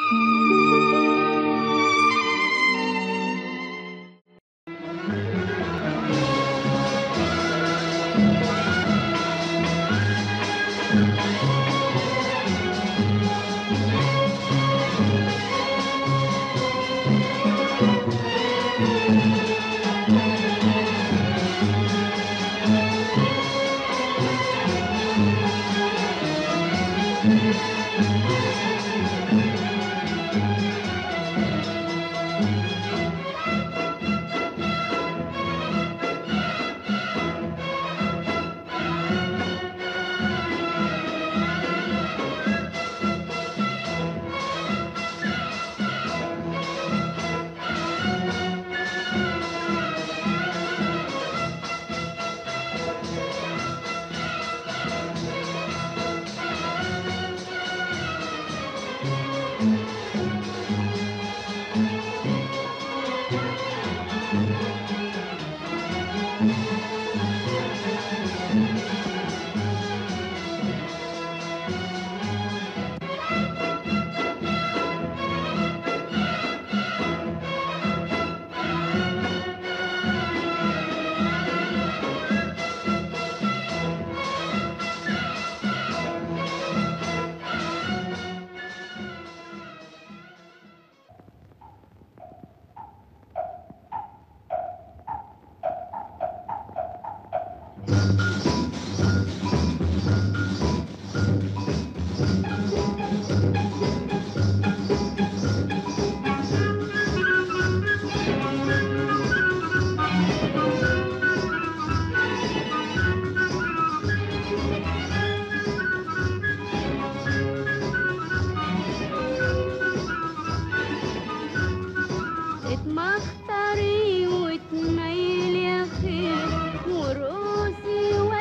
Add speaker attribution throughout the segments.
Speaker 1: اتمختري وتنيلي خير ورقصي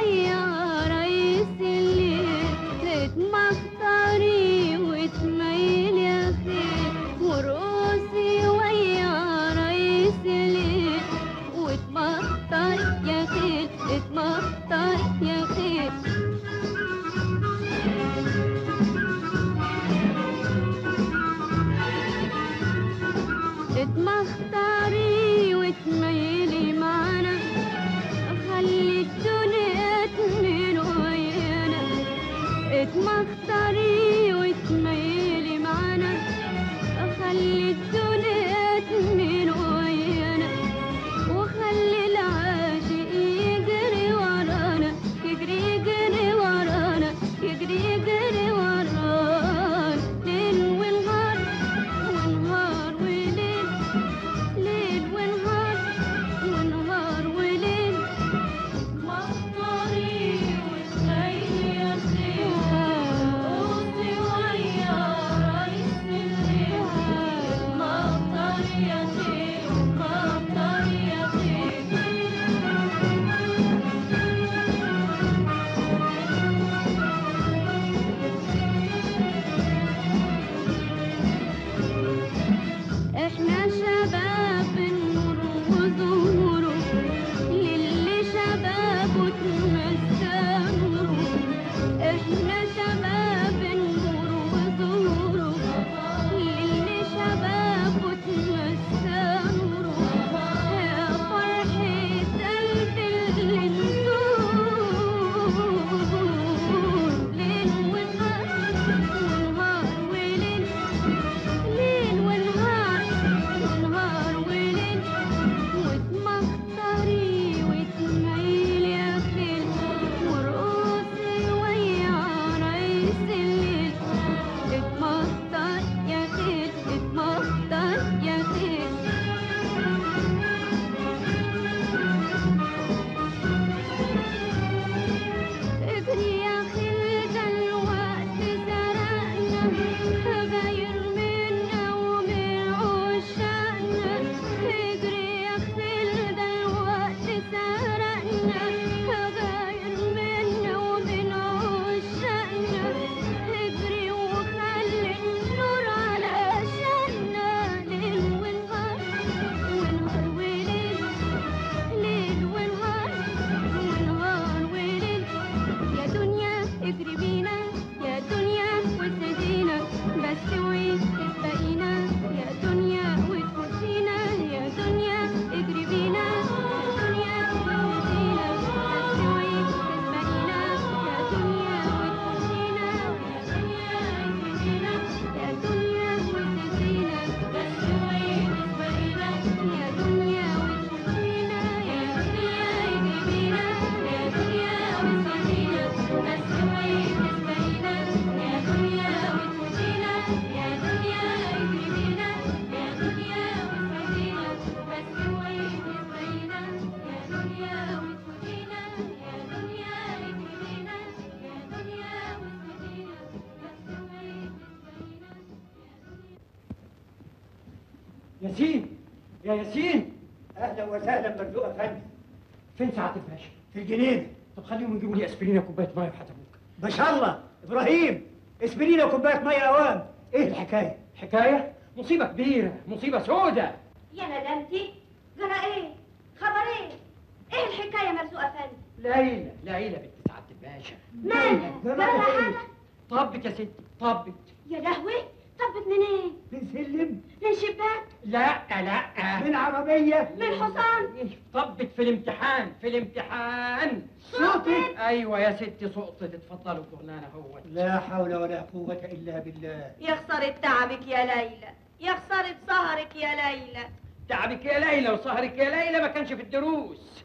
Speaker 1: ياسين يا ياسين
Speaker 2: اهلا وسهلا مرزوق افندي
Speaker 1: فين سعاده الباشا
Speaker 2: في الجنينه
Speaker 1: طب خليهم يجيبوا لي اسبرين كوبايه ميه في ابوك
Speaker 2: ما شاء الله ابراهيم اسبرينا كوبايه ميه اوام ايه الحكايه
Speaker 1: حكايه مصيبه كبيره مصيبه سودة
Speaker 3: يا ندمتي جرى ايه خبر ايه ايه الحكايه مرزوق افندي
Speaker 1: ليلى ليلى بنت سعاده الباشا
Speaker 3: مالها جرى حاجه
Speaker 1: طبت يا ستي طبت
Speaker 3: يا لهوي طبت منين
Speaker 2: من سلم
Speaker 3: من شباك
Speaker 1: لا لا
Speaker 2: من عربيه
Speaker 3: من حصان
Speaker 1: طبت في الامتحان في الامتحان
Speaker 2: صوتك
Speaker 1: ايوه يا ستي سقطت اتفضلوا كورنانا هو
Speaker 2: لا حول ولا قوه الا بالله
Speaker 3: يا خسارة تعبك يا ليلى يا خسارة سهرك يا ليلى
Speaker 1: تعبك يا ليلى وسهرك يا ليلى ما كانش في الدروس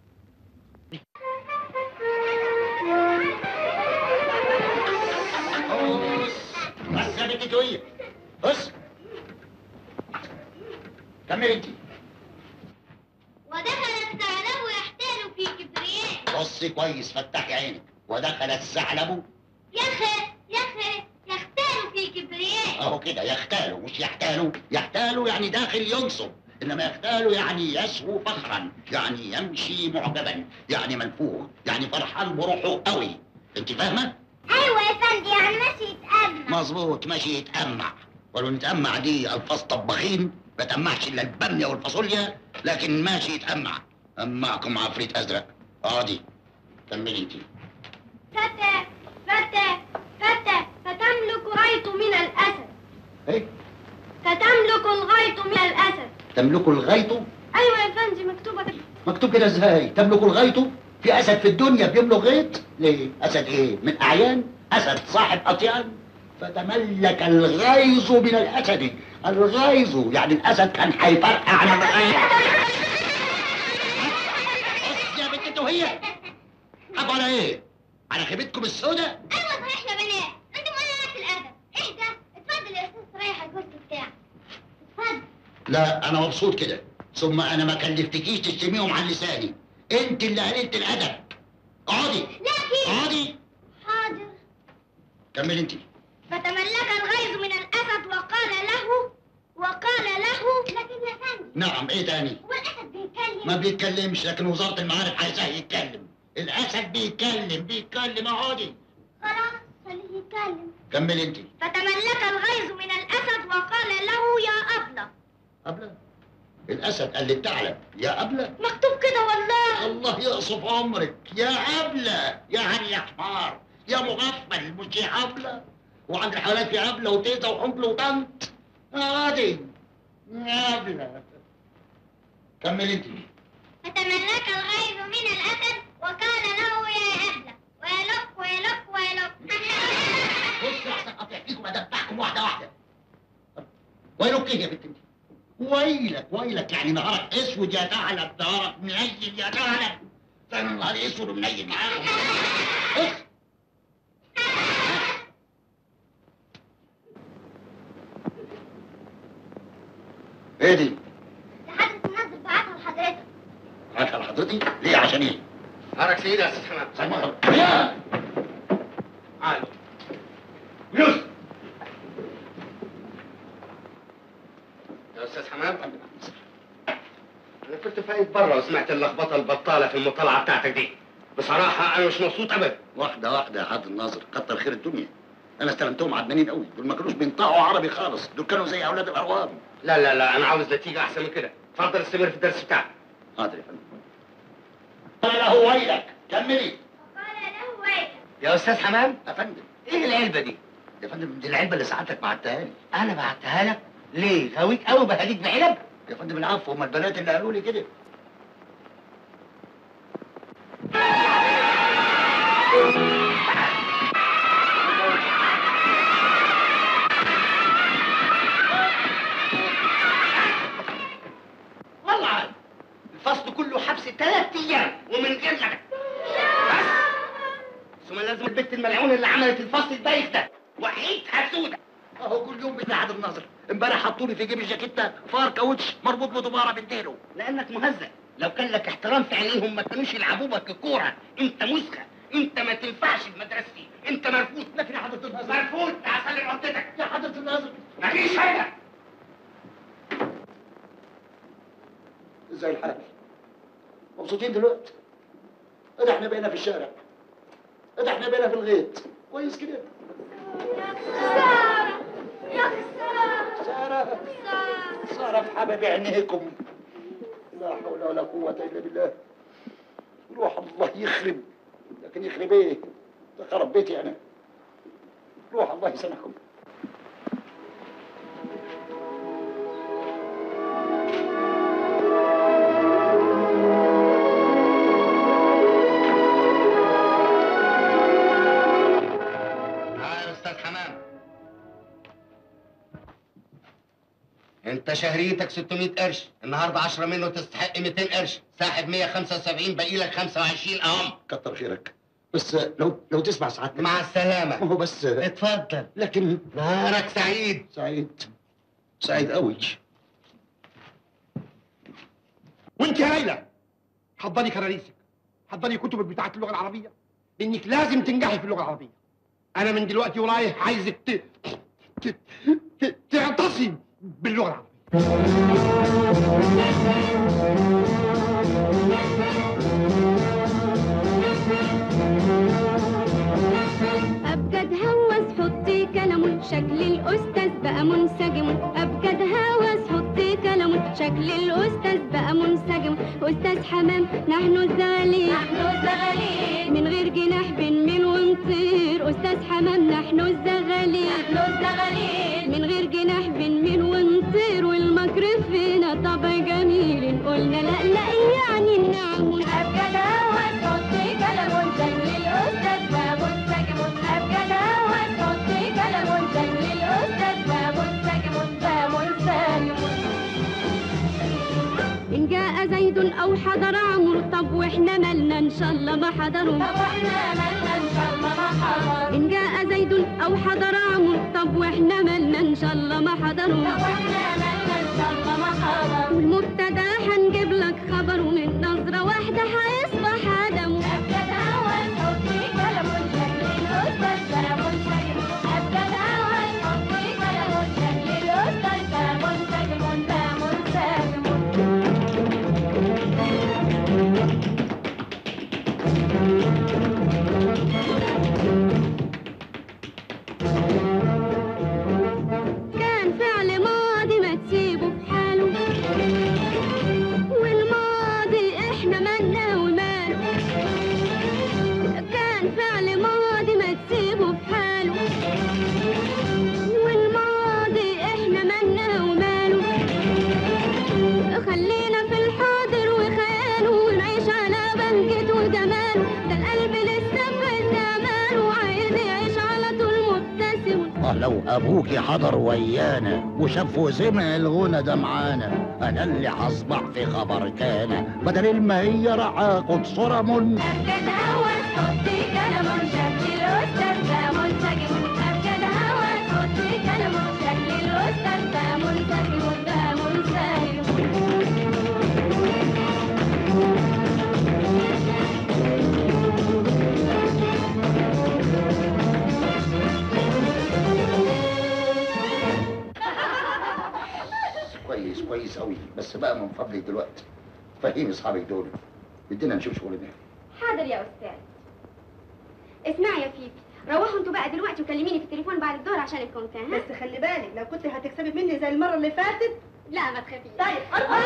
Speaker 4: بس يا بنت تويه بص كمل انت
Speaker 5: ودخل الثعلب يحتال في كبرياء
Speaker 4: بصي كويس فتحي عينك ودخل الثعلب
Speaker 5: يخ يخ يختال في كبرياء
Speaker 4: اهو كده يختال مش يحتال يحتال يعني داخل ينصب انما يختال يعني يسهو فخرا يعني يمشي معجبا يعني منفوخ يعني فرحان بروحه قوي انت فاهمه
Speaker 5: ايوه يا فندي يعني ماشي يتأمل
Speaker 4: مظبوط ماشي يتأمع ولو نتأمع دي ألفاظ طباخين ما تأمعش إلا البامية والفاصوليا لكن ماشي يتأمع أمعكم عفريت أزرق عادي كملي انت
Speaker 5: فتى فتى فتى فتملك غيط من الأسد
Speaker 4: ايه
Speaker 5: فتملك الغيط من الأسد
Speaker 4: تملك الغيط
Speaker 5: ايوه يا فندي مكتوبة كده
Speaker 4: مكتوب كده ازاي تملك الغيط في أسد في الدنيا بيملك غيط ليه أسد إيه من أعيان أسد صاحب أطيان فتملك الغيظ من الأسد الغيظ يعني الأسد كان هيفرقع عن الغيظ بص يا بنت انتوا هي حب على ايه؟ على خيبتكم السوداء؟
Speaker 5: ايوه صحيح يا بنات انتوا مولعات الادب ايه ده اتفضل يا استاذ رايح الجزء بتاعك اتفضل
Speaker 4: لا أنا مبسوط كده ثم أنا ما كلفتكيش تشتميهم عن لساني أنت اللي قللت الأدب اقعدي
Speaker 5: لكن
Speaker 4: اقعدي
Speaker 5: حاضر
Speaker 4: كمل أنت
Speaker 5: فتملك الغيظ من الاسد وقال له وقال له لكن يا فندم
Speaker 4: نعم إيه تاني؟
Speaker 5: هو الاسد بيتكلم
Speaker 4: ما بيتكلمش لكن وزارة المعارف عايزاه يتكلم الأسد بيتكلم بيتكلم اقعدي
Speaker 5: خلاص خليه يتكلم
Speaker 4: كمل أنت
Speaker 5: فتملك الغيظ من الاسد وقال له يا ابله
Speaker 4: أبلة الأسد قال للثعلب يا أبلة
Speaker 5: مكتوب كده والله
Speaker 4: الله يقصف عمرك يا أبلة يا هني يا حمار يا مغفل مش يا أبلة وعند الحيوانات يا أبلة وتيزة وحمل وطنط عادي يا أبلة كمل أنت
Speaker 5: فتملك الغيظ من الاسد وقال له يا ابله ويلق ويلق ويلق
Speaker 4: بص أحسن أطيعكم أدبعكم واحدة واحدة ويلك إيه يا بنت أنت؟ ويلك ويلك يعني نهارك اسود يا ثعلب نهارك منيل يا ثعلب ده انا نهاري اسود ومنيل معاكم بص ايه دي؟
Speaker 5: حضرة الناس بعتها لحضرتك
Speaker 4: عشان حضرتي؟ ليه عشان ايه؟
Speaker 6: حرك سيدي يا استاذ حماد
Speaker 4: سلمان يا
Speaker 6: عادي
Speaker 4: يوسف
Speaker 6: يا استاذ حماد انا كنت فايت بره وسمعت اللخبطه البطاله في المطالعه بتاعتك دي بصراحه انا مش مبسوط ابدا
Speaker 4: واحدة واحدة يا حاج الناظر كتر خير الدنيا انا استلمتهم عدمانين قوي دول ما كانوش بينطقوا عربي خالص دول كانوا زي اولاد الاروام
Speaker 6: لا لا لا انا عاوز نتيجه احسن من كده اتفضل استمر في الدرس بتاعك
Speaker 4: حاضر يا فندم قال له ويلك كملي
Speaker 5: وقال له ويلك
Speaker 6: يا استاذ حمام
Speaker 4: يا فندم
Speaker 6: ايه العلبه دي
Speaker 4: يا فندم دي العلبة اللي سعادتك بعتها لي
Speaker 6: انا بعتها لك ليه غاويك قوي بهديك بعلب
Speaker 4: يا فندم العفو هم البنات اللي قالوا لي كده
Speaker 6: والله عاد الفصل كله حبس ثلاث ايام ومن غير غدا بس ثم لازم البت الملعونه اللي عملت الفصل البايخ ده وحيد حسوده
Speaker 4: اهو كل يوم بتاع النظر امبارح حطوا لي في جيب الجاكيته فار كاوتش مربوط بدباره بالديله
Speaker 6: لانك مهزأ لو كان لك احترام في عينيهم ما كانوش يلعبوا بك الكوره انت مسخه انت ما تنفعش في مدرستي انت مرفوض
Speaker 4: لكن يا حضرة النظر
Speaker 6: مرفوض تعال سلم عقدتك
Speaker 4: يا حضرة النظر
Speaker 6: مفيش حاجه
Speaker 4: زي الحال مبسوطين دلوقتي ادي احنا بقينا في الشارع ادي احنا بقينا في الغيط كويس كده
Speaker 5: يا خسارة يا خسارة
Speaker 4: سارة سارة في حباب عينيكم لا حول ولا قوة إلا بالله روح الله يخرب لكن يخرب ايه؟ ده خرب بيتي أنا روح الله يسامحكم
Speaker 6: ها يا استاذ حمام انت شهريتك 600 قرش النهارده 10 منه تستحق 200 قرش ساحب 175 باقي لك 25 اهم
Speaker 4: كتر خيرك بس لو لو تسمع سعادتك
Speaker 6: مع
Speaker 4: ما
Speaker 6: السلامه
Speaker 4: هو بس
Speaker 6: اتفضل
Speaker 4: لكن
Speaker 6: نهارك سعيد
Speaker 4: سعيد سعيد قوي
Speaker 7: وانت يا ليلى حضري كراريسك حضري كتبك بتاعت اللغه العربيه لانك لازم تنجحي في اللغه العربيه انا من دلوقتي ورايح عايزك ت... ت... ت... تعتصم باللغه العربيه
Speaker 8: أبجد هوس حطي كلام شكل الأستاذ بقى منسجم أبجد هوس حطي كلام شكل الأستاذ بقى منسجم أستاذ حمام نحن الزغالين
Speaker 5: نحن الزغالين
Speaker 8: من غير جناح بنميل ونطير أستاذ حمام نحن الزغالين
Speaker 5: نحن الزغالين
Speaker 8: من غير جناح بنميل ونطير والمكر فينا طبع جميل قلنا لا لا يعني نعم
Speaker 5: أبجد هوس حطي كلام شكل الأستاذ بقى منسجم أبجد هوس حطي كلام شكل الأستاذ بقى منسجم بقى منسجم
Speaker 8: إن جاء زيد أو حضر عمرو طب وإحنا مالنا إن شاء الله ما حضروا
Speaker 5: طب واحنا مالنا إن شاء الله ما حضر
Speaker 8: إن جاء زيد أو حضر عمرو طب وإحنا مالنا إن شاء الله ما حضروا
Speaker 5: طب واحنا مالنا إن شاء الله ما حضر
Speaker 8: والمبتدا هنجيب لك خبر ومن نظرة واحدة هيصبح عدم
Speaker 5: أبجد هوس حطي كلام شكل الأستاذ بقى منسجم أبجد هوس حطي كلام شكل الأستاذ بقى منسجم بقى منسجم
Speaker 8: كان فعل ماضي ما تسيبه في حاله والماضي احنا مالنا وماله كان فعل ماضي ما تسيبه في حاله والماضي احنا مالنا وماله خلينا في الحاضر وخياله ونعيش على بهجته وجماله ده القلب لسه في زمانه وعايز يعيش على طول مبتسم
Speaker 4: اه لو ابوكي حضر ويانا وشاف وسمع الغنى ده معانا انا اللي هصبح في خبر كان بدل ما هي رعاق صرم
Speaker 5: أبجد هوس حطي كلام شكل الأستاذ بقى منسجم أبجد هوس حطي كلام شكل الأستاذ بقى منسجم بقى منسجم
Speaker 4: كويس كويس قوي بس بقى من فضلك دلوقتي فهمي اصحابك دول بدنا نشوف شغلنا
Speaker 8: حاضر يا استاذ اسمعي يا فيفي روحوا انتوا بقى دلوقتي وكلميني في التليفون بعد الظهر عشان الكونتين ها
Speaker 3: بس خلي بالك لو كنت هتكسبي مني زي المره اللي فاتت
Speaker 8: لا ما تخافيش
Speaker 3: طيب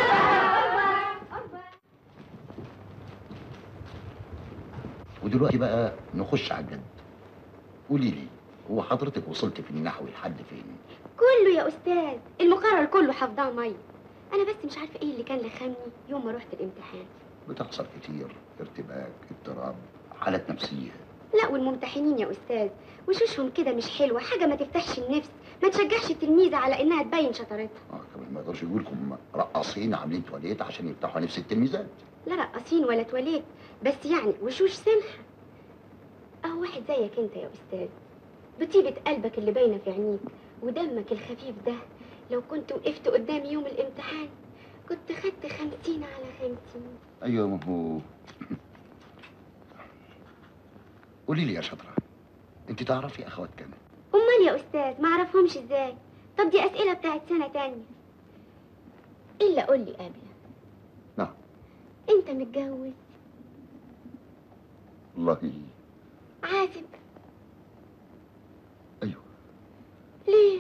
Speaker 4: ودلوقتي بقى نخش على الجد قولي لي هو حضرتك وصلت في النحو لحد فين
Speaker 8: كله يا استاذ المقرر كله حافظاه ميه انا بس مش عارفه ايه اللي كان لخمني يوم ما رحت الامتحان
Speaker 4: بتحصل كتير ارتباك اضطراب حالات نفسيه
Speaker 8: لا والممتحنين يا استاذ وشوشهم كده مش حلوه حاجه ما تفتحش النفس ما تشجعش التلميذه على انها تبين شطارتها
Speaker 4: اه كمان ما يقدرش يقول لكم رقاصين عاملين تواليت عشان يفتحوا نفس التلميذات
Speaker 8: لا رقاصين ولا تواليت بس يعني وشوش سمحه اهو واحد زيك انت يا استاذ بطيبة قلبك اللي باينة في عينيك ودمك الخفيف ده لو كنت وقفت قدامي يوم الامتحان كنت خدت خمسين على خمسين
Speaker 4: ايوه ما هو قولي لي يا شطره انت تعرفي اخوات كام
Speaker 8: امال يا استاذ ما اعرفهمش ازاي طب دي اسئله بتاعت سنه تانية الا قول لي قبل
Speaker 4: نعم
Speaker 8: انت متجوز
Speaker 4: والله
Speaker 8: عازب
Speaker 4: ايوه
Speaker 8: ليه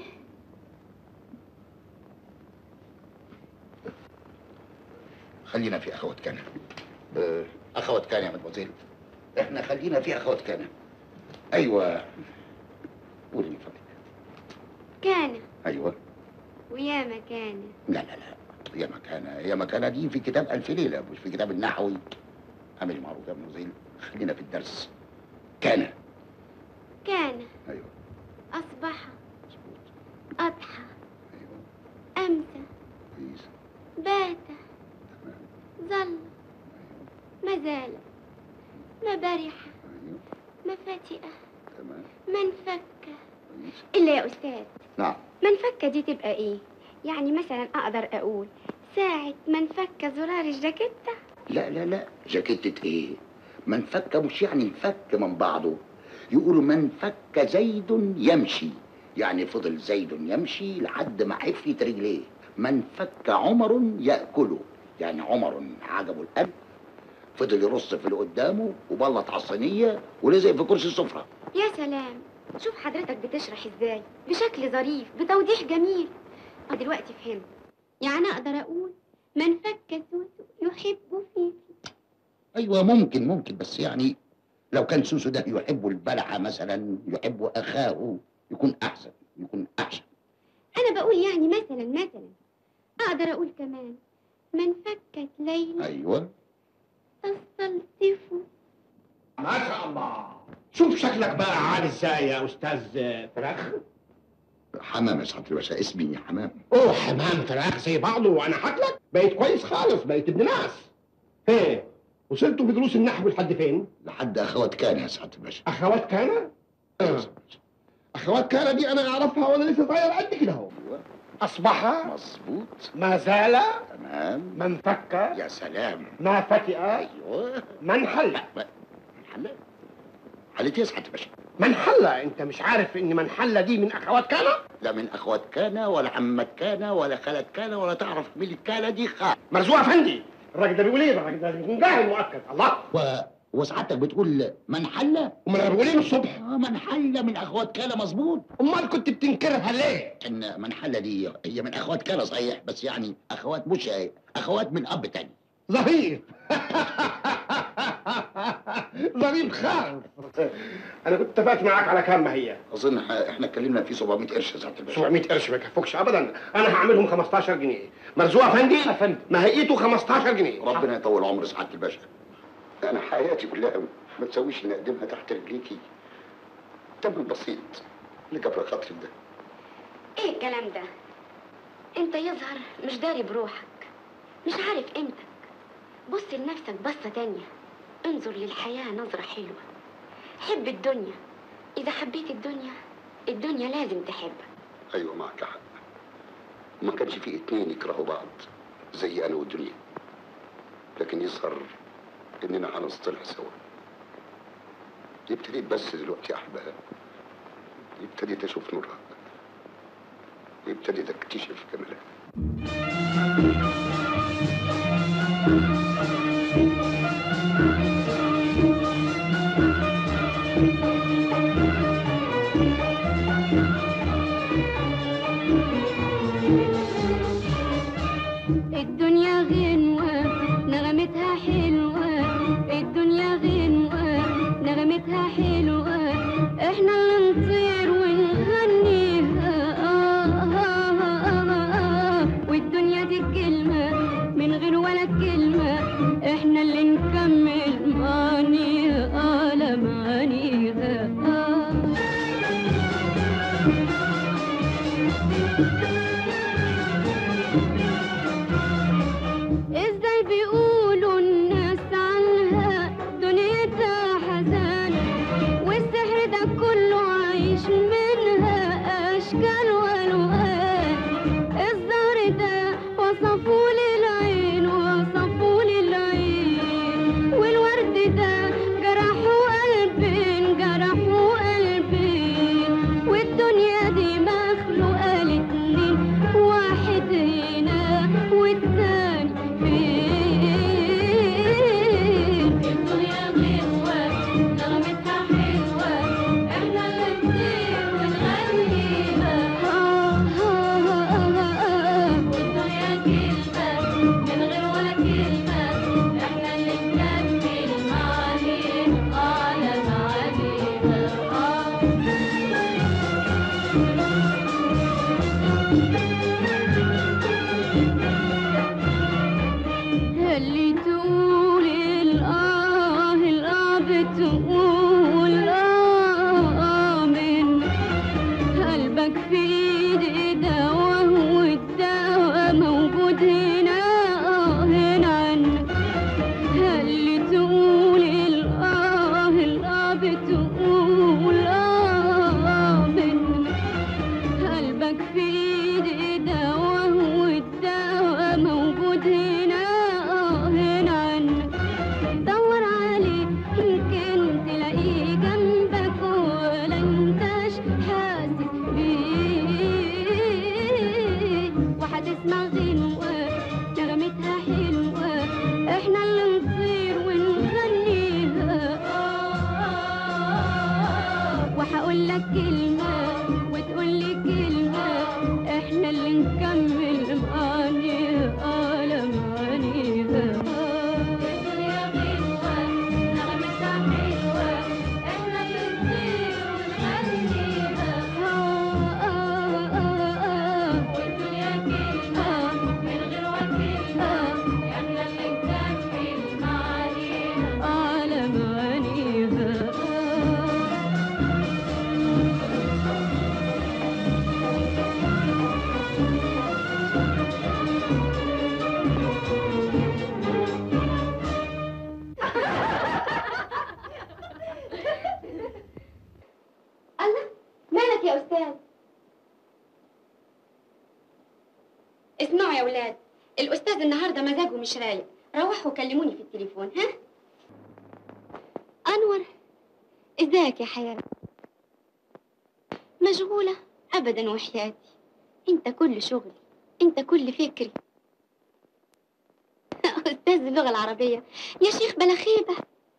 Speaker 4: خلينا في اخوات كان آه، اخوات كان يا مدموزيل احنا خلينا في اخوات كان ايوه قولي من فضلك
Speaker 8: كان
Speaker 4: ايوه
Speaker 8: ويا مكان
Speaker 4: لا لا لا يا مكانة يا مكانة دي في كتاب ألف ليلة مش في كتاب النحوي اعمل معروف يا مدموزيل خلينا في الدرس كان
Speaker 8: كان
Speaker 4: ايوه
Speaker 8: أصبح
Speaker 4: مظبوط
Speaker 8: أضحى
Speaker 4: ايوه
Speaker 8: أمسى
Speaker 4: كويس
Speaker 8: بات
Speaker 4: تمام
Speaker 8: ظل ما زال ما برح
Speaker 4: ايوه
Speaker 8: ما فتئ
Speaker 4: تمام
Speaker 8: ما انفك
Speaker 4: كويس
Speaker 8: إلا يا أستاذ
Speaker 4: نعم
Speaker 8: ما انفك دي تبقى إيه يعني مثلا أقدر أقول ساعة ما انفك زرار الجاكيتة
Speaker 4: لا لا لا جاكيتة ايه من فك مش يعني انفك من بعضه يقولوا من فك زيد يمشي يعني فضل زيد يمشي لحد ما حفيت رجليه من فك عمر يأكله يعني عمر عجبه الأكل فضل يرص في اللي قدامه وبلط على الصينية ولزق في كرسي السفرة
Speaker 8: يا سلام شوف حضرتك بتشرح ازاي بشكل ظريف بتوضيح جميل اه دلوقتي فهمت يعني اقدر اقول من فك سوسو يحب فيك
Speaker 4: أيوة ممكن ممكن بس يعني لو كان سوسو ده يحب البلعة مثلا يحب أخاه يكون أحسن يكون أحسن
Speaker 8: انا بقول يعني مثلا مثلا اقدر اقول كمان من فكت ليلى
Speaker 4: أيوة
Speaker 8: تستلطف
Speaker 7: ما شاء الله شوف شكلك بقى عالي ازاي يا استاذ فراخ
Speaker 4: حمام يا سعادة الباشا اسمي حمام
Speaker 7: اوه حمام فراخ زي بعضه وانا حكلك بقيت كويس خالص بقيت ابن ناس ايه وصلتوا في دروس النحو لحد فين؟
Speaker 4: لحد اخوات كان يا سعاده الباشا
Speaker 7: اخوات كان؟ آه. اخوات كان دي انا اعرفها وانا لسه صغير قد كده اهو اصبح
Speaker 4: مظبوط
Speaker 7: ما زال
Speaker 4: تمام
Speaker 7: من فك
Speaker 4: يا سلام
Speaker 7: ما فتئ
Speaker 4: ايوه
Speaker 7: من حل
Speaker 4: حل حلت يا سعاده الباشا
Speaker 7: من حل انت مش عارف ان من حل دي من اخوات كان؟
Speaker 4: لا من اخوات كان ولا عمك كان ولا خالة كان ولا تعرف مين كان دي خال
Speaker 7: مرزوق افندي الراجل ده بيقول ايه الراجل ده بيكون جاهل مؤكد الله
Speaker 4: و... وسعادتك بتقول من حل
Speaker 7: امال انا بقول ايه من الصبح؟
Speaker 4: آه من حل من اخوات كان مظبوط
Speaker 7: امال كنت بتنكرها ليه؟
Speaker 4: ان من حل دي هي من اخوات كان صحيح بس يعني اخوات مش اخوات من اب تاني
Speaker 7: ظريف ظريف خالص انا كنت اتفقت معاك على كام ما هي
Speaker 4: اظن ح- احنا اتكلمنا في 700 قرش يا سعاده الباشا
Speaker 7: 700 قرش ما يكفوكش ابدا انا هعملهم 15 جنيه مرزوق افندي افندي ماهيته 15 جنيه
Speaker 4: ربنا يطول عمر سعاده الباشا انا حياتي كلها ما تسويش اني اقدمها تحت رجليكي تمن بسيط لجبر خاطري ده
Speaker 8: ايه الكلام ده انت يظهر مش داري بروحك مش عارف قيمتك بص لنفسك بصة تانية انظر للحياة نظرة حلوة حب الدنيا اذا حبيت الدنيا الدنيا لازم تحبك
Speaker 4: ايوه معك حق ما كانش في اتنين يكرهوا بعض زي انا والدنيا لكن يظهر اننا هنصطلح سوا ابتديت بس دلوقتي احبها ابتديت اشوف نورها ابتديت اكتشف جمالها
Speaker 5: الدنيا غنوة نغمتها حلوة الدنيا غنوة نغمتها حلوة احنا اللي نطير ونغنيها آه آه آه آه آه والدنيا دي كلمة من غير ولا كلمة احنا اللي نكمل معانيها آه لا معانيها آه ازاي بيقولوا الناس عنها دنيتها حزان والسحر ده كله عايش منها اشكال والوان الزهر ده وصفوا للعين وصفوا للعين والورد ده جرحوا قلبين جرحوا قلبين والدنيا دي مخلوقة الاتنين اللي تقول الآه الآه بتقول آه من قلبك في ايدي دواء والدواء موجود هنا آه هنا عنك اللي تقول الآه الآه بتقول آه من قلبك في ايدي دواء والدواء موجود هنا آه هنا عنك دور عليه يمكن تلاقيه جنبك ولا انتش حاسس بيه وهتسمع غنوة نغمتها حلوة احنا اللي نطير ونغنيها وهقول لك كلمة وتقول لي كلمة احنا اللي نكمل معانيها آه معانيها يا غنوة نغمتها حلوة احنا اللي نطير ونغنيها وتقول يا كلمة من غير وكلمة احنا اللي نكمل معانيها آه معانيها
Speaker 8: الله مالك يا أستاذ اسمعوا يا ولاد الأستاذ النهاردة مزاجه مش رايق روحوا كلموني في التليفون ها أنور ازيك يا حياة مشغولة أبدا وحياتي أنت كل شغلي أنت كل فكري أستاذ اللغة العربية يا شيخ بلا خيبة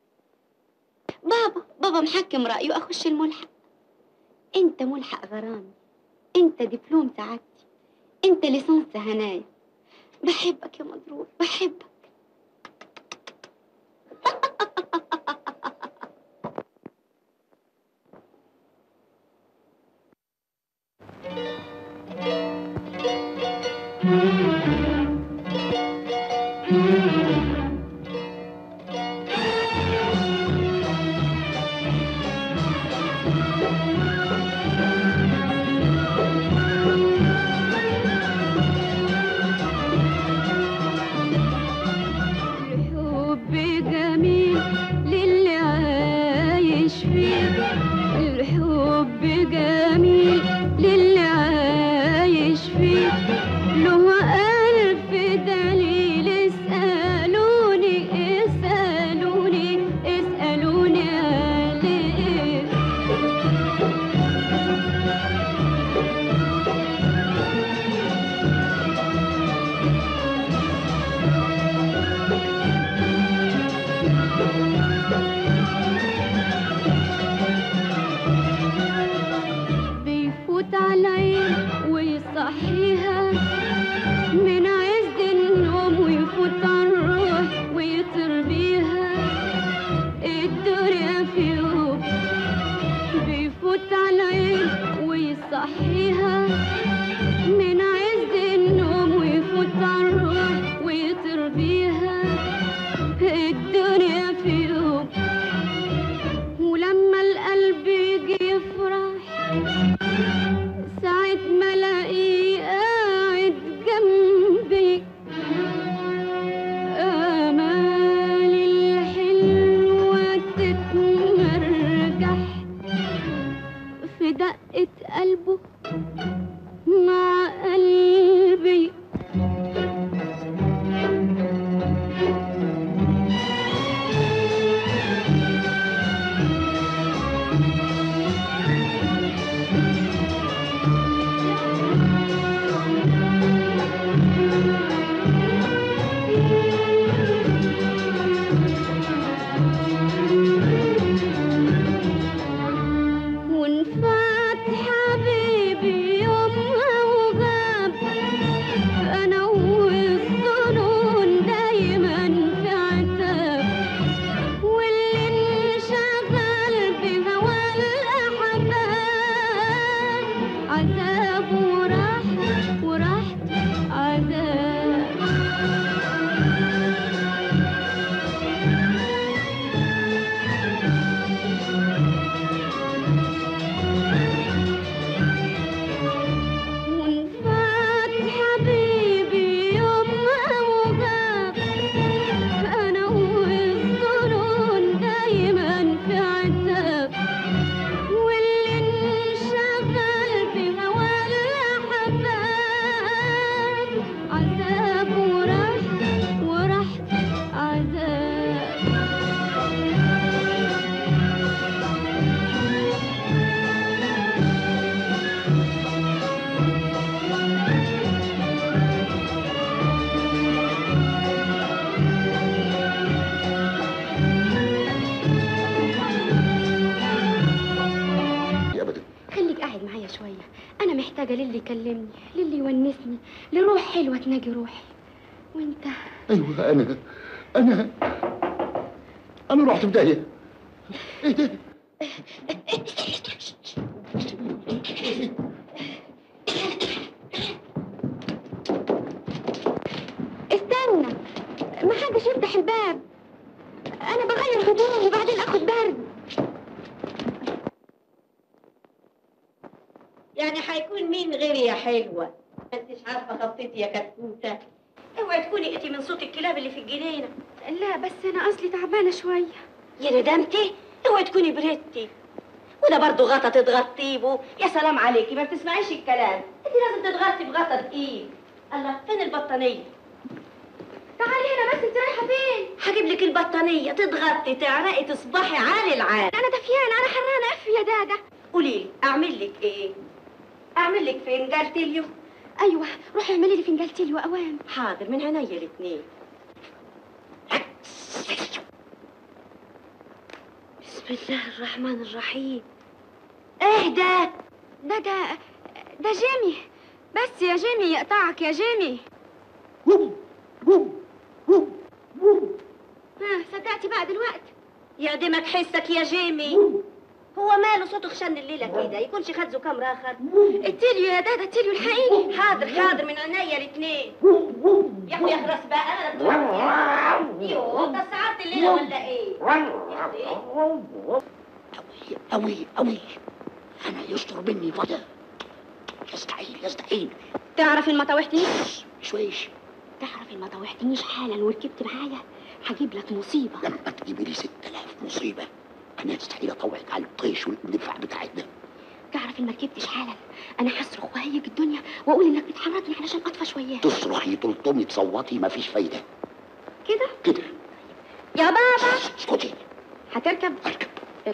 Speaker 8: بابا بابا محكم رأيه أخش الملحق انت ملحق غرامي انت دبلوم سعادتي انت ليسانس هنايا بحبك يا مضروب بحبك
Speaker 5: الحب جميل للي عايش فيه الحب جميل للي عايش فيه له
Speaker 8: للي يكلمني للي يونسني لروح حلوة تناجي روحي وانت
Speaker 4: ايوه انا انا انا رحت في داهيه ايه ده
Speaker 8: استنى ما حدش يفتح الباب انا بغير هدومي وبعدين اخد برد
Speaker 3: يعني هيكون مين غيري يا حلوة ما انتش عارفة خطتي يا كتكوتة اوعي تكوني انتي من صوت الكلاب اللي في الجنينة
Speaker 8: لا بس انا اصلي تعبانة شوية
Speaker 3: يا ندمتي اوعي تكوني بردتي وده برضه غطا تتغطيه بو يا سلام عليكي ما بتسمعيش الكلام انت لازم تتغطي بغطا تقيل الله فين البطانية
Speaker 8: تعالي هنا بس انت رايحة فين
Speaker 3: هجيب لك البطانية تتغطي تعرقي تصبحي عالي العال
Speaker 8: انا دفيان انا حرانة اف يا دادا
Speaker 3: قولي لي اعمل لك ايه اعمل لك فنجان تليو
Speaker 8: ايوه روحي اعملي لي فنجان تيلي واوام
Speaker 3: حاضر من عينيا الاثنين بسم الله الرحمن الرحيم ايه ده
Speaker 8: ده ده ده جيمي بس يا جيمي يقطعك يا جيمي ها صدقتي بقى دلوقتي
Speaker 3: يا دمك حسك يا جيمي هو ماله صوته خشن الليله كده يكونش خد زكام راخر
Speaker 8: التيليو يا دادا التيليو الحقيقي
Speaker 3: حاضر حاضر من عينيا الاثنين يا اخويا اخرس بقى انا اللي يوه ده ساعات الليله ولا ايه يا أختي.
Speaker 4: قوي قوي انا يستر مني فضل يستحيل يستحيل
Speaker 8: تعرف ان ما طوحتنيش
Speaker 4: شويش
Speaker 8: تعرف ان ما طوحتنيش حالا وركبت معايا هجيب لك مصيبه
Speaker 4: لما تجيبي لي 6000 مصيبه انا يستحيل اطوعك على الطيش والدفاع بتاعتنا
Speaker 8: تعرف ان ما ركبتش حالا انا هصرخ وهيج الدنيا واقول انك بتحركني علشان اطفى شويه
Speaker 4: تصرخي تلطمي تصوتي مفيش فايده
Speaker 8: كده
Speaker 4: كده
Speaker 8: يا بابا
Speaker 4: اسكتي
Speaker 8: هتركب
Speaker 4: اركب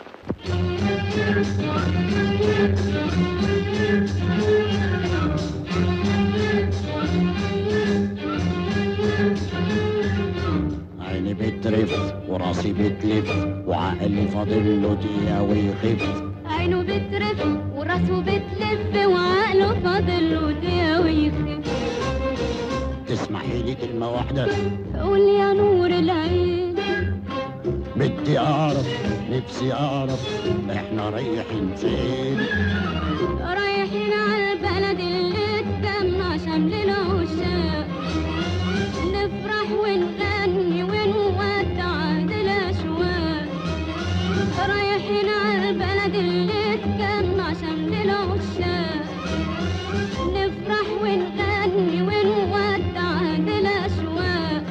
Speaker 9: عيني بترف وراسي بتلف وعقلي فاضل له دقيقة ويخف
Speaker 5: عينه بترف وراسه بتلف وعقله فاضل له دقيقة ويخف
Speaker 9: تسمحي لي كلمة واحدة
Speaker 5: قول يا نور العين
Speaker 9: بدي أعرف نفسي أعرف إحنا رايحين فين
Speaker 5: رايحين على البلد اللي اتجمع شمل العشاق نفرح ونغني ونودع الأشواق رايحين على البلد اللي اتجمع شمل العشاق نفرح ونغني ونودع الأشواق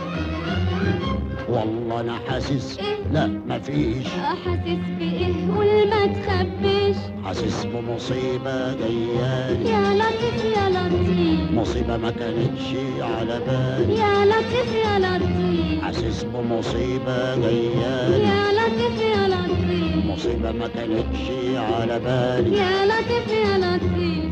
Speaker 9: والله أنا حاسس لا مفيش
Speaker 5: حاسس بإيه قول ما تخبيش
Speaker 9: حاسس بمصيبة جايالي
Speaker 5: يا لطيف يا لطيف
Speaker 9: مصيبة ما كانتش على بالي
Speaker 5: يا لطيف يا لطيف
Speaker 9: حاسس بمصيبة جايالي
Speaker 5: يا لطيف يا لطيف
Speaker 9: مصيبة ما كانتش على بالي
Speaker 5: يا لطيف يا لطيف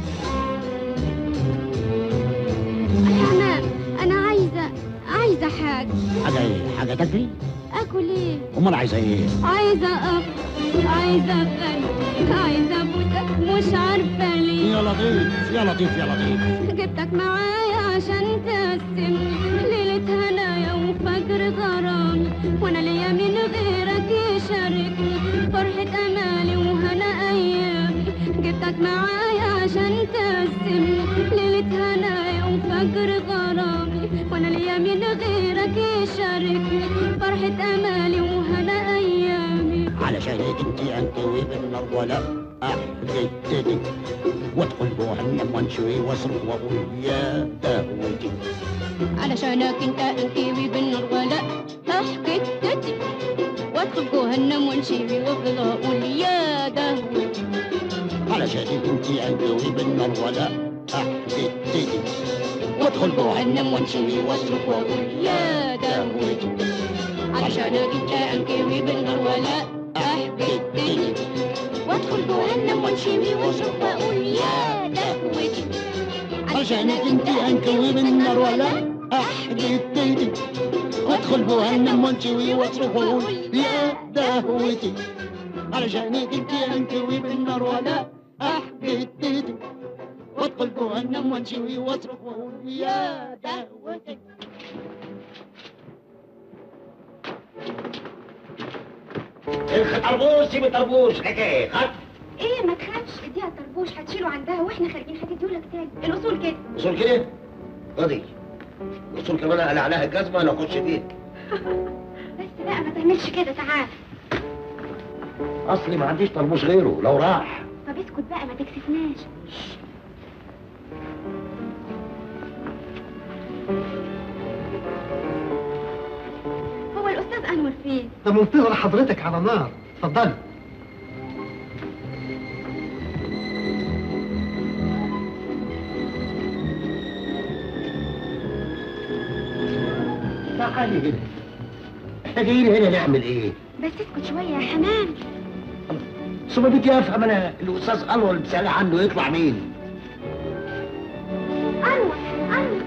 Speaker 5: انا انا عايزه عايزه حاجه
Speaker 9: حاجة إيه حاجة تاكلي
Speaker 5: اكل ايه
Speaker 9: أمال عايزة إيه
Speaker 5: عايزه اكل عايزه اغني عايزه ابوسك مش عارفه ليه
Speaker 9: يا لطيف يا لطيف يا لطيف
Speaker 5: جبتك معايا عشان تقسم ليلة هنايا وفجر غرامي وانا ليا من غيرك يشاركني فرحة امالي وهنا ايامي جبتك معايا عشان تقسم ليلة هنايا وفجر غرامي وانا ليا من غيرك يشاركني فرحة امالي وهنا ايامي
Speaker 9: علشان انت انكوي بالنار ولا احددتني وادخل جهنم وانشوي واصرخ واقول يا دهوتي
Speaker 5: علشانك انت انكيبي بالنار ولا احكي تتي وادخل جهنم وانشيبي وافضل اقول يا دهوتي
Speaker 9: علشان انت انكوي بالنار ولا احددتني وادخل جهنم وانشوي واصرخ واقول
Speaker 5: يا دهوتي علشانك انت انكيبي بالنار ولا احكي وادخل جهنم وانشيبي واشرب واقول يا دهوتي
Speaker 9: علشانك انت انكوي بالنار ولا احددتني وادخل جهنم وانشوي واصرخ واقول يا دهوتي علشانك انت انكوي بالنار ولا احددتني وادخل جهنم وانشوي واصرخ واقول يا دهوتي
Speaker 4: الخطربوش سيب الطربوش حكايه خط
Speaker 8: ايه ما تخافش اديها الطربوش هتشيله عندها واحنا خارجين هتديهولك تاني الاصول كده
Speaker 4: وصول كده قضي وصول كمان على عليها الجزمه انا اخش فيها
Speaker 8: بس بقى ما تعملش كده تعال
Speaker 4: اصلي ما عنديش طربوش غيره لو راح
Speaker 8: طب اسكت بقى ما تكسفناش هو الاستاذ انور فين
Speaker 2: ده منتظر حضرتك على نار اتفضلي
Speaker 4: تعالي هنا احنا جايين هنا نعمل ايه؟
Speaker 8: بس اسكت شويه يا حمام
Speaker 4: ثم بدي افهم انا الاستاذ انور اللي بتسالي عنه يطلع مين؟
Speaker 8: انور انور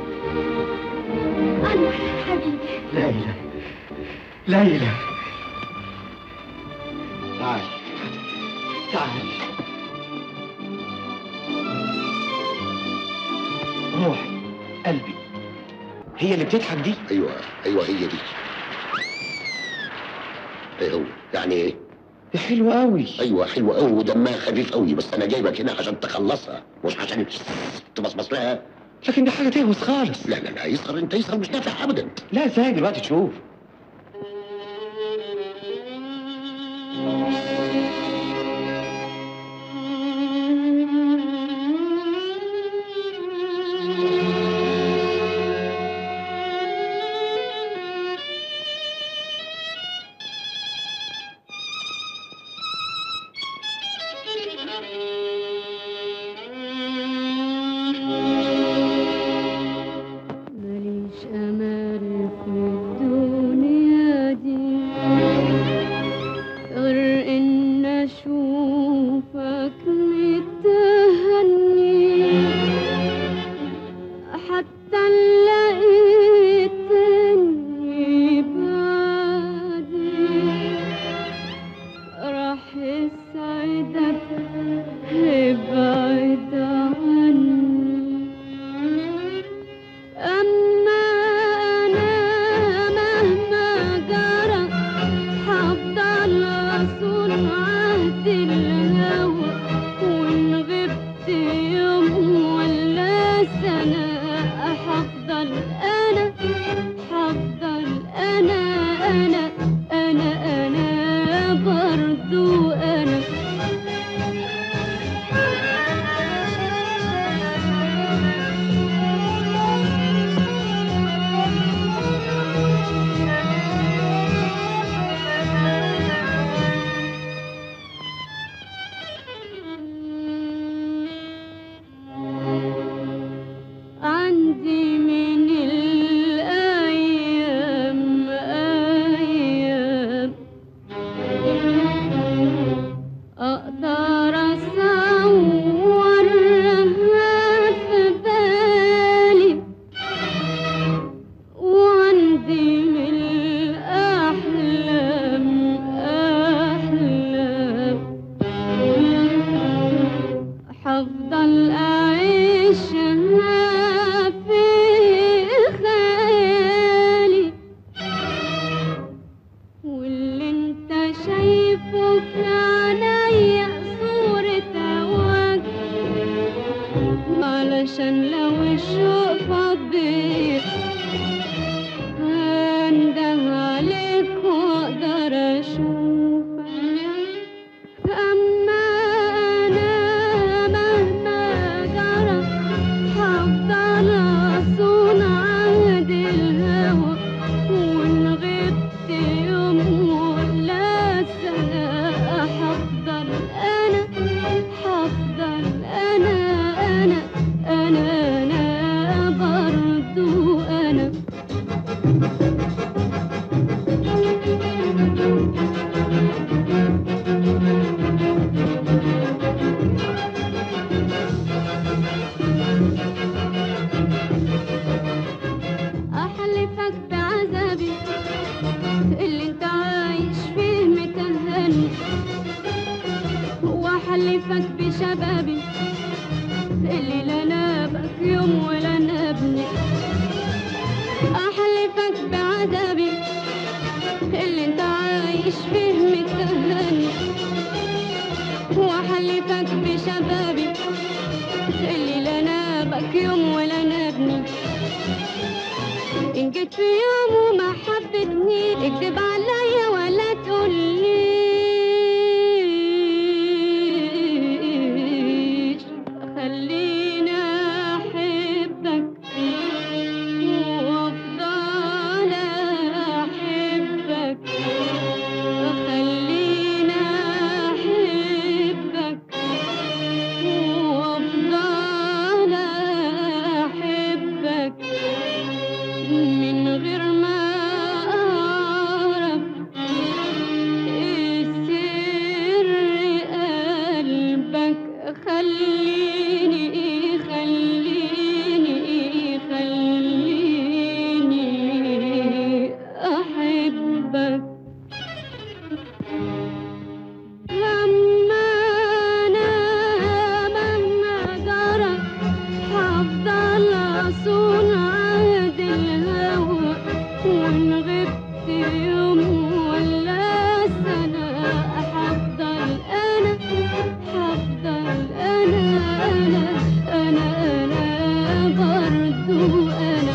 Speaker 8: انور حبيبي
Speaker 2: ليلى ليلى
Speaker 4: تعال
Speaker 2: تعال روحي قلبي هي اللي بتضحك دي
Speaker 7: ايوه ايوه هي دي ايه هو يعني ايه
Speaker 2: دي حلوة قوي
Speaker 7: ايوه حلوه قوي ودمها خفيف قوي بس انا جايبك هنا عشان تخلصها مش عشان تبصبص لها
Speaker 2: لكن دي حاجة تهوس خالص
Speaker 7: لا لا لا يسهر انت يسهر مش نافع ابدا
Speaker 2: لا ازاي دلوقتي تشوف
Speaker 5: ماليش أمل في الدنيا دي غير إن أشوفك متهني حتى لقيتني بعدي راح يسعدك ابعد عني أما أنا مهما جرى هفضل أصون عهد الهوى وإن غبت يوم ولا سنة هفضل أنا هفضل أنا أنا أنا أنا برضو أنا عندي من الأيام أيام أقدر أصورها في بالي وعندي من الأحلام أحلام حفضل أعيشها في خيالي واللي انت شايفه في عينيا صورة وجه علشان لو الشوق فضيت هنده عليك واقدر اشوفك أما أنا مهما جرى هفضل أصون عهد الهوى وإن غبت يوم ولا سنة هفضل أنا هفضل أنا أنا أنا أنا برضو فيه متهني وحلفك بشبابي اللي لا نابك يوم ولا نابني إن جيت في يوم وما حبتني اكذب عليا ولا تقوليش خليني أحبك وأفضل أحبك خليني أحبك وأفضل أحبك من غير ما أعرف سر قلبك خليني خليني خليني أحبك لما أنا مهما جرى هفضل أصون عهد الهوى وإن غبت يوم ولا سنة هفضل أنا هفضل أنا أنا أنا أنا برضو أنا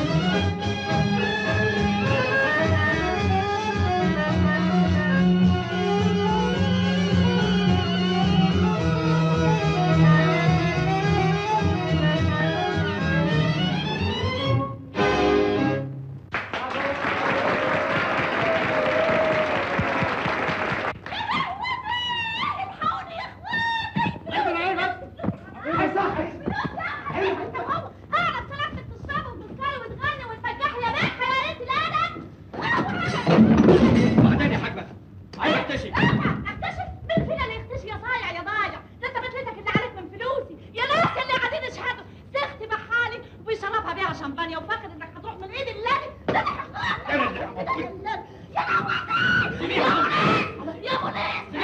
Speaker 3: اعرف سلامتك تشربه وتسكري وتغني وتفجح يا بنت يا ريت الادب
Speaker 1: بعدين يا حاجة عايز اكتشف
Speaker 3: اكتشف مين فينا اللي يختشي يا صايع يا ضايع ده انت بتلتك اللي عليك من فلوسي يا ناس اللي قاعدين يشهدوا سختي بحالي وبيشربها بيها شمبانيا وفاكر انك هتروح من ايد اللادي ده أنا-
Speaker 1: أنا اللي هموت.
Speaker 3: يا لهوي يا بوليس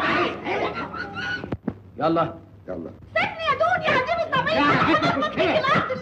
Speaker 1: يلا
Speaker 7: يلا
Speaker 3: سيبني يا دنيا هجيب الطبيب هخبط فيك الارض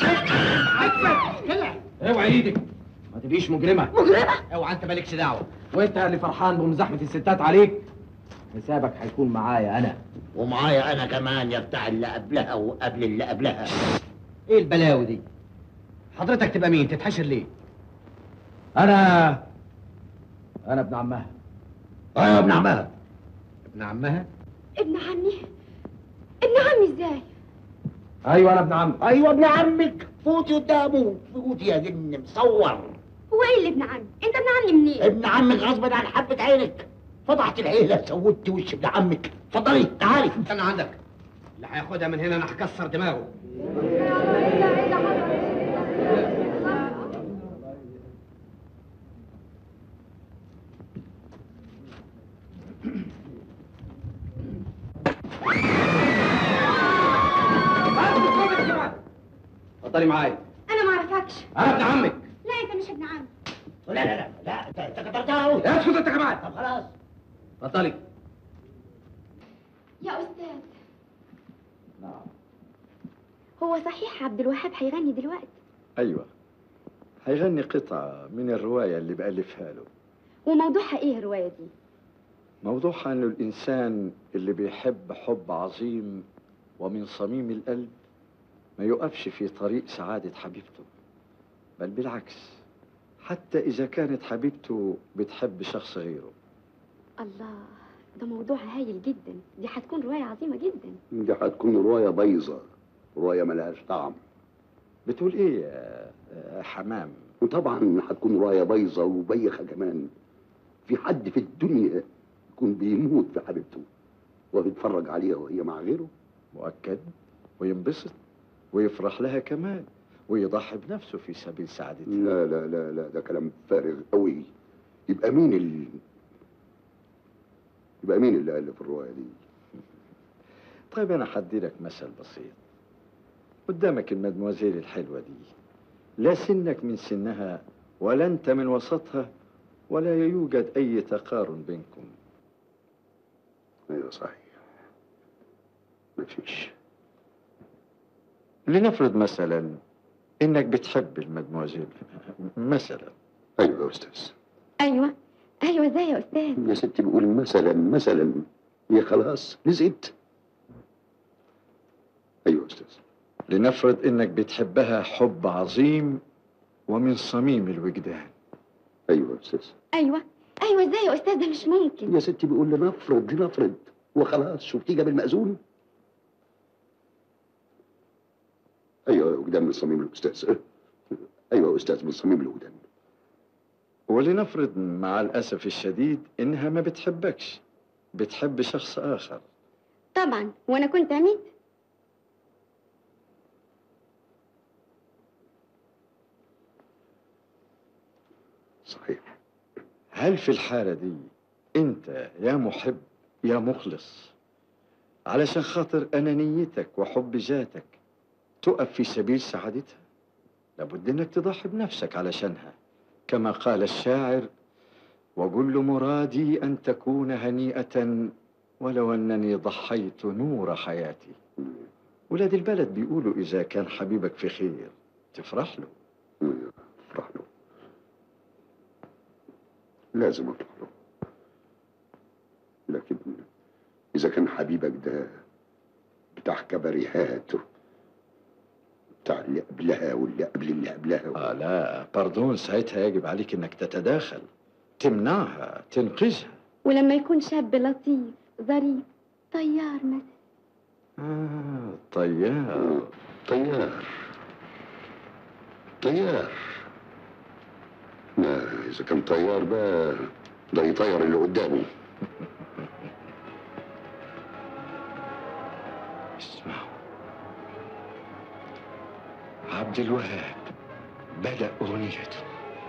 Speaker 3: اللادي
Speaker 1: اوعي ايدك ما تبقيش مجرمة
Speaker 3: مجرمة
Speaker 1: اوعى انت مالكش دعوة وانت اللي فرحان بمزاحمة الستات عليك حسابك هيكون معايا انا
Speaker 9: ومعايا انا كمان يا بتاع اللي قبلها وقبل اللي قبلها
Speaker 1: ايه البلاوي دي حضرتك تبقى مين تتحشر ليه انا انا ابن عمها
Speaker 9: ايوه يا ابن عمها
Speaker 1: ابن عمها
Speaker 8: ابن عمي ابن عمي ازاي
Speaker 1: ايوه انا ابن عم
Speaker 9: ايوه ابن عمك فوتي قدامه فوتي يا جن مصور
Speaker 8: هو ايه اللي ابن عمي انت ابن عمي منين
Speaker 9: ابن عمك غصبا عن حبة عينك فضحت العيلة سودت وش ابن عمك اتفضلي تعالي
Speaker 1: استنى عندك اللي هياخدها من هنا انا هكسر دماغه اتفضلي معايا
Speaker 8: انا ما اعرفكش
Speaker 1: انا ابن عمك
Speaker 8: لا انت مش ابن عمي
Speaker 9: لا لا لا لا انت انت كترتها قوي
Speaker 1: اسكت انت كمان
Speaker 9: طب خلاص
Speaker 1: اتفضلي
Speaker 8: يا استاذ
Speaker 1: نعم
Speaker 8: هو صحيح عبد الوهاب هيغني دلوقتي
Speaker 10: أيوة هيغني قطعة من الرواية اللي بألفها له
Speaker 8: وموضوعها ايه الروايه دي
Speaker 10: موضوعها أنه الإنسان اللي بيحب حب عظيم ومن صميم القلب ما يقفش في طريق سعادة حبيبته بل بالعكس حتى إذا كانت حبيبته بتحب شخص غيره
Speaker 8: الله ده موضوع هايل جدا دي هتكون روايه عظيمه جدا
Speaker 11: دي هتكون رواية بايظة رواية ملهاش طعم
Speaker 10: بتقول إيه يا يا حمام
Speaker 11: وطبعا هتكون رواية بايظة وبيخة كمان في حد في الدنيا يكون بيموت في حبيبته وبيتفرج عليها وهي مع غيره
Speaker 10: مؤكد وينبسط ويفرح لها كمان ويضحي بنفسه في سبيل سعادتها
Speaker 11: لا لا لا لا ده كلام فارغ قوي يبقى مين ال يبقى مين اللي ألف الرواية دي
Speaker 10: طيب أنا حدي لك مثل بسيط قدامك المدموزيل الحلوة دي لا سنك من سنها ولا أنت من وسطها ولا يوجد أي تقارن بينكم
Speaker 11: ايوه صحيح مفيش
Speaker 10: لنفرض مثلا إنك بتحب المدموزيل مثلا
Speaker 11: ايوه يا استاذ
Speaker 8: ايوه ايوه ازاي يا استاذ
Speaker 11: يا ستي بقول مثلا مثلا هي خلاص لزقت ايوه يا استاذ
Speaker 10: لنفرض انك بتحبها حب عظيم ومن صميم الوجدان
Speaker 11: ايوه يا استاذ
Speaker 8: ايوه ايوه ازاي يا استاذ ده مش ممكن
Speaker 11: يا ستي بيقول لنفرض لنفرض وخلاص شفتي جاب المأذون ايوه قدام من صميم الاستاذ ايوه يا استاذ من صميم الودان
Speaker 10: ولنفرض مع الاسف الشديد انها ما بتحبكش بتحب شخص اخر
Speaker 8: طبعا وانا كنت عميد
Speaker 11: صحيح
Speaker 10: هل في الحالة دي انت يا محب يا مخلص علشان خاطر انانيتك وحب ذاتك تقف في سبيل سعادتها لابد انك تضحي بنفسك علشانها كما قال الشاعر وكل مرادي ان تكون هنيئة ولو انني ضحيت نور حياتي ولاد البلد بيقولوا اذا كان حبيبك في خير تفرح له
Speaker 11: افرح له لازم افرح له لكن اذا كان حبيبك ده بتاع كباريهات بتاع اللي قبلها واللي قبل اللي قبلها
Speaker 10: آه لا باردون ساعتها يجب عليك انك تتداخل تمنعها تنقذها
Speaker 8: ولما يكون شاب لطيف ظريف طيار مثلا
Speaker 10: آه طيار
Speaker 11: طيار طيار ما اذا كان طيار بقى ده يطير اللي قدامه
Speaker 10: اسمعوا عبد الوهاب بدأ أغنيته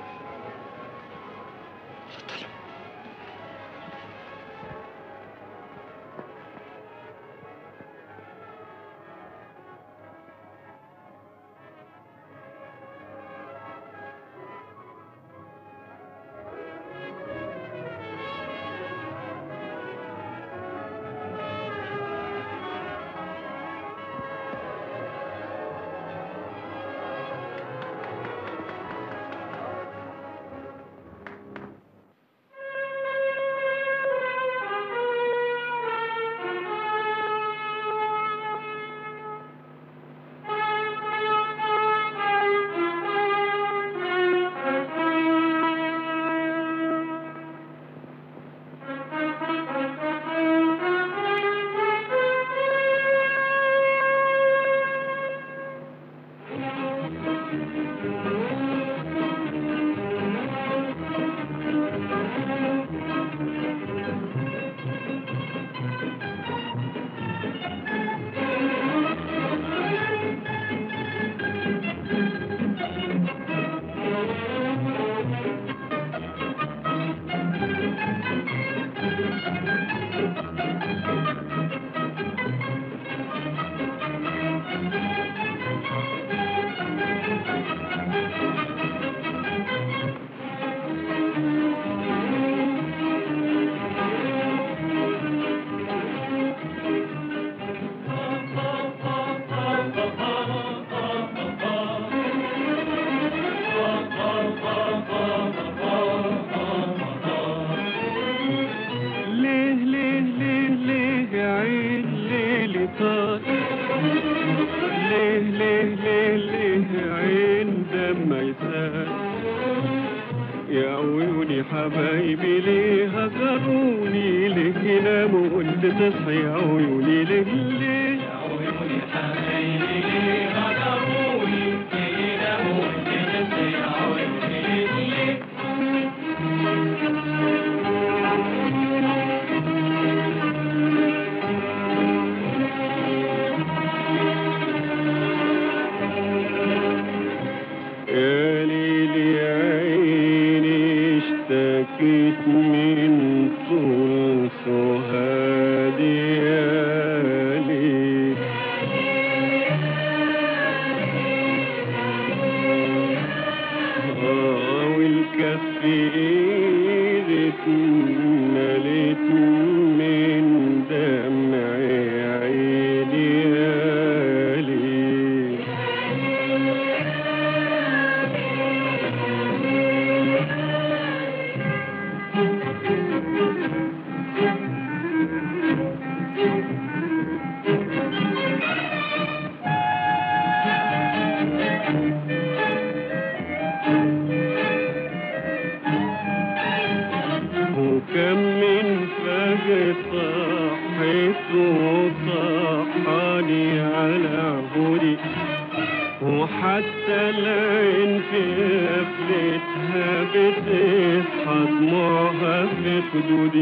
Speaker 12: ليه ليه ليه ليه يا عين ليلي طار ليه ليه ليه ليه يا عين دم يسال يا عيوني حبايبي ليه هجروني ليه يناموا وانت تصحي يا عيوني ليه ليه يا عيوني حبايبي ليه هجروني ليه يناموا وانت تصحي يا عيوني ليه يا ليلي يا عيني اشتكيت من طول سهادي يا ليل آه والكف ايدك مليت من دمعي عيني يا ليل في قفلتها بتصحى دموعها في خدودي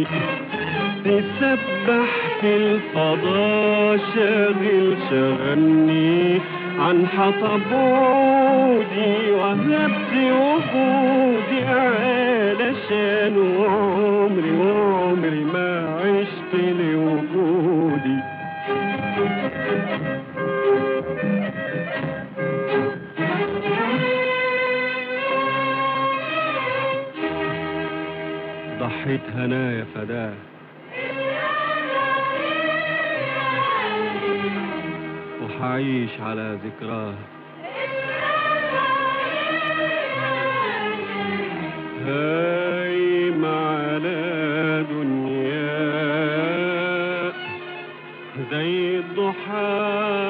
Speaker 12: تسبح في الفضاء شاغل شغلني عن حطب عودي وهبت وجودي علشان عمري وعمري ما عشت لوجودي ضحيت هنايا فداه وحعيش على ذكراه هايم على دنيا زي الضحى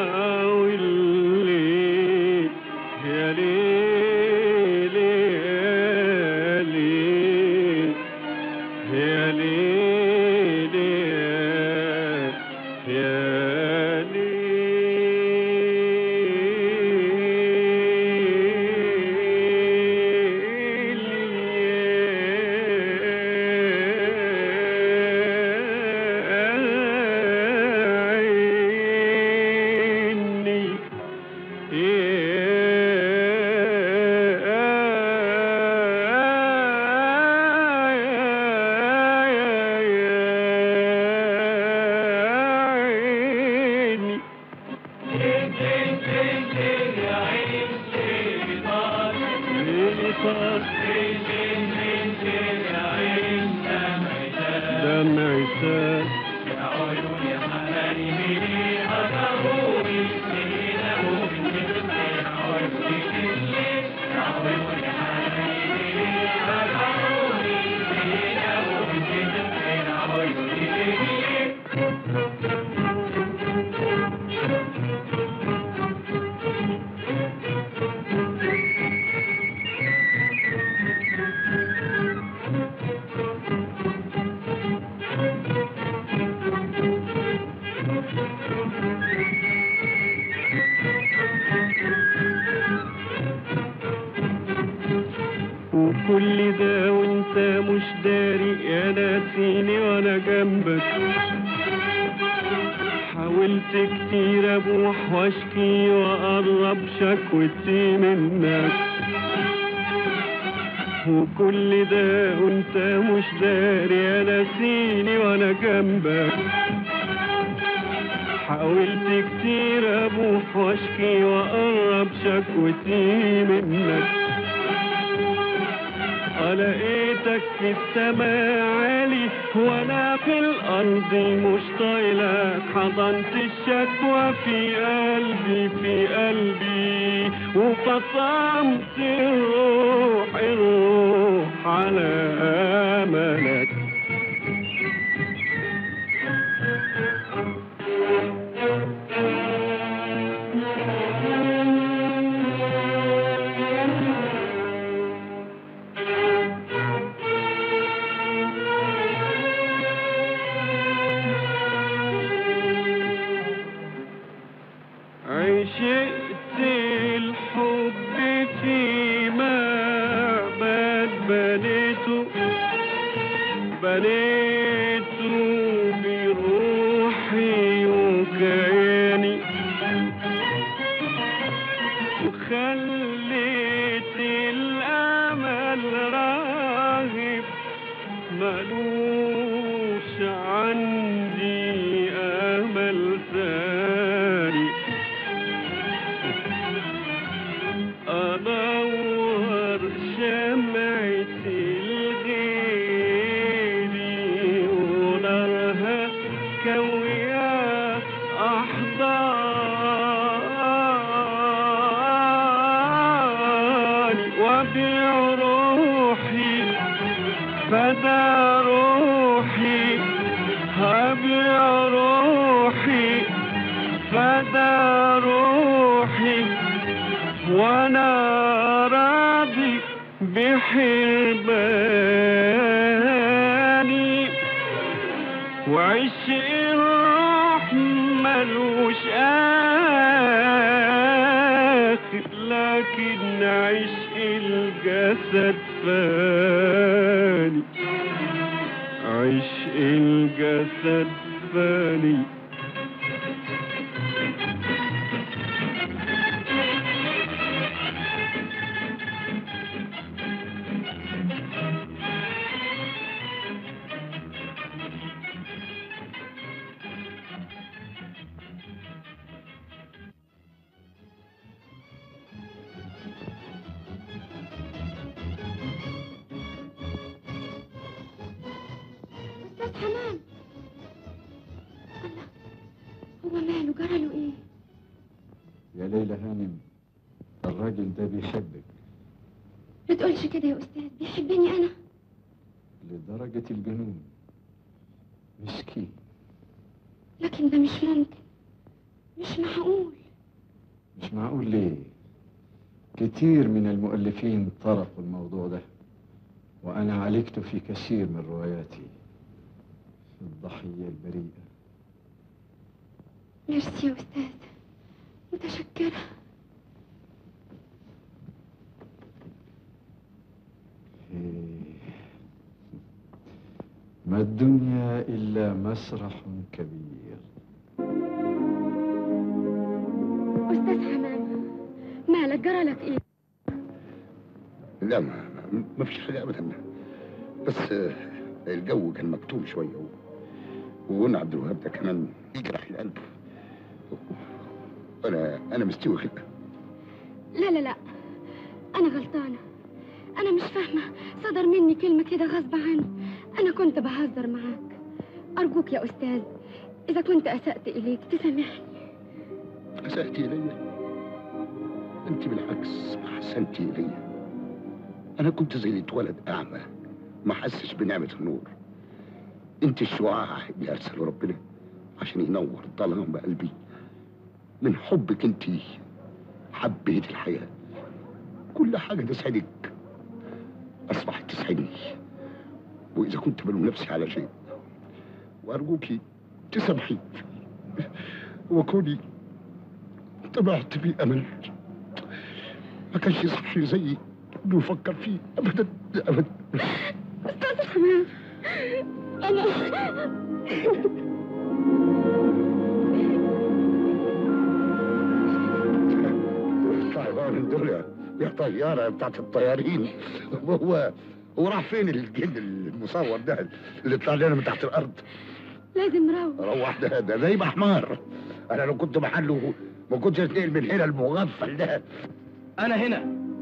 Speaker 12: والليل يا ليل يا ليل يا ليل يا ليل عيني عيني ليلي صار دمعي سال وكل ده وانت مش داري يا ناسيني وانا جنبك حاولت كتير ابوح واشكي واقرب شكوتي منك وكل ده وانت مش داري يا ناسيني وانا جنبك حاولت كتير ابوح واشكي واقرب شكوتي منك لقيتك في السماء عالي وانا في الارض مش طايلك حضنت الشكوى في قلبي في قلبي وقسمت الروح الروح على املك عشقت الحب في معبد بنيته بنيته بروحي وكياني وخليت الامل راغب ملوش عندي امل ثاني أنور شمعة الغيري ونارها كوية أحضاني وأبيع روحي فدا روحي أبيع روحي فدا روحي وانا راضي بحرماني وعشق الروح ملوش آخر لكن عشق الجسد فاني عشق الجسد فاني
Speaker 8: أستاذ حمام الله هو ماله جرى له إيه؟
Speaker 10: يا ليلى هانم الراجل ده بيحبك
Speaker 8: ما تقولش كده يا أستاذ بيحبني أنا
Speaker 10: لدرجة الجنون مسكين
Speaker 8: لكن ده مش ممكن مش معقول
Speaker 10: مش معقول ليه كتير من المؤلفين طرقوا الموضوع ده وأنا عالجته في كثير من رواياتي الضحية البريئة
Speaker 8: ميرسي يا أستاذ متشكرة
Speaker 10: إيه. ما الدنيا إلا مسرح كبير
Speaker 8: أستاذ حمام مالك جرى لك إيه؟
Speaker 11: لا ما ما فيش حاجه ابدا بس آه، الجو كان مكتوم شويه و- وقلنا عبد الوهاب ده كمان يجرح القلب انا انا مستوي كده
Speaker 8: لا لا لا أنا غلطانة أنا مش فاهمة صدر مني كلمة كده غصب عني أنا كنت بهزر معاك أرجوك يا أستاذ إذا كنت أسأت إليك تسامحني
Speaker 11: اسأتي الي انت بالعكس ما حسنتي الي انا كنت زي اللي اتولد اعمى ما حسش بنعمه النور انت الشعاع اللي ارسله ربنا عشان ينور ظلام قلبي من حبك انت حبيت الحياه كل حاجه تسعدك اصبحت تسعدني واذا كنت بلوم نفسي على شيء وارجوكي تسامحي وكوني طمعت في امل ما كانش صح زيي انه يفكر فيه ابدا ابدا
Speaker 8: أستاذ حمام أنا
Speaker 11: طيران من دول يا- يا طياره بتاعت الطيارين وهو هو راح فين الجن المصور ده اللي طلع لنا من تحت الارض
Speaker 8: لازم روح
Speaker 11: روح ده ده زي ما حمار انا لو كنت محله ما كنتش اتنقل من هنا المغفل ده
Speaker 6: انا هنا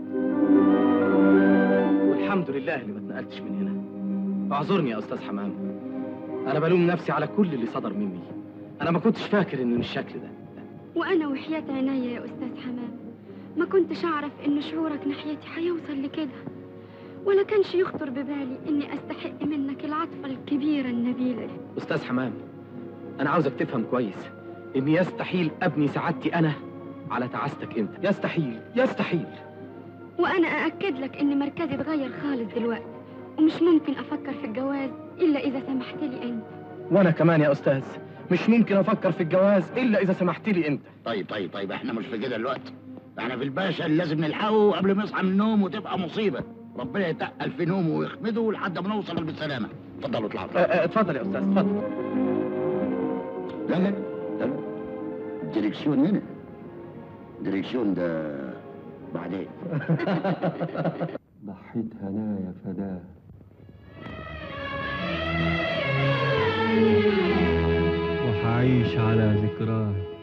Speaker 6: والحمد لله اللي ما اتنقلتش من هنا اعذرني يا استاذ حمام انا بلوم نفسي على كل اللي صدر مني انا ما كنتش فاكر انه بالشكل ده
Speaker 8: وأنا وحياة عينيا يا أستاذ حمام ما كنتش أعرف إن شعورك ناحيتي هيوصل لكده ولا كانش يخطر ببالي إني أستحق منك العطفة الكبيرة النبيلة دي
Speaker 6: استاذ حمام انا عاوزك تفهم كويس ان يستحيل ابني سعادتي انا على تعاستك انت يستحيل يستحيل
Speaker 8: وأنا أأكد لك إن مركزي اتغير خالص دلوقتي ومش ممكن أفكر في الجواز إلا إذا سمحت لي أنت
Speaker 6: وانا كمان يا استاذ مش ممكن افكر في الجواز الا اذا سمحت لي انت
Speaker 4: طيب طيب طيب احنا مش في كده الوقت احنا في الباشا اللي لازم نلحقه قبل ما يصحى من النوم وتبقى مصيبه ربنا يتقل في نومه ويخمده لحد ما نوصل بالسلامه اتفضلوا اطلعوا
Speaker 6: أه، أه، اتفضل يا استاذ اتفضل
Speaker 11: لا لا لا لا الدريكسيون هنا الدريكسيون ده بعدين
Speaker 10: ضحيت هنايا فداه
Speaker 12: وحعيش على ذكراه